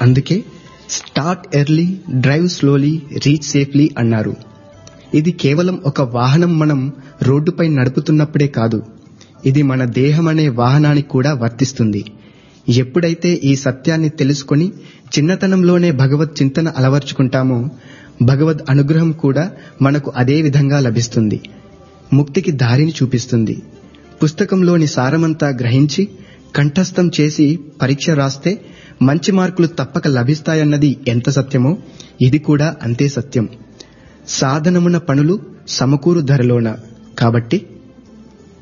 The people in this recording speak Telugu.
అందుకే start early drive slowly reach safely అన్నారు ఇది కేవలం ఒక వాహనం మనం రోడ్డుపై నడుపుతున్నప్పుడే కాదు ఇది మన దేహం అనే వాహనానికి కూడా వర్తిస్తుంది ఎప్పుడైతే ఈ సత్యాన్ని తెలుసుకొని చిన్నతనంలోనే భగవత్ చింతన అలవర్చుకుంటామో భగవద్ అనుగ్రహం కూడా మనకు అదే విధంగా లభిస్తుంది ముక్తికి దారిని చూపిస్తుంది పుస్తకంలోని సారమంతా గ్రహించి కంఠస్థం చేసి పరీక్ష రాస్తే మంచి మార్కులు తప్పక లభిస్తాయన్నది ఎంత సత్యమో ఇది కూడా అంతే సత్యం సాధనమున పనులు సమకూరు ధరలోన కాబట్టి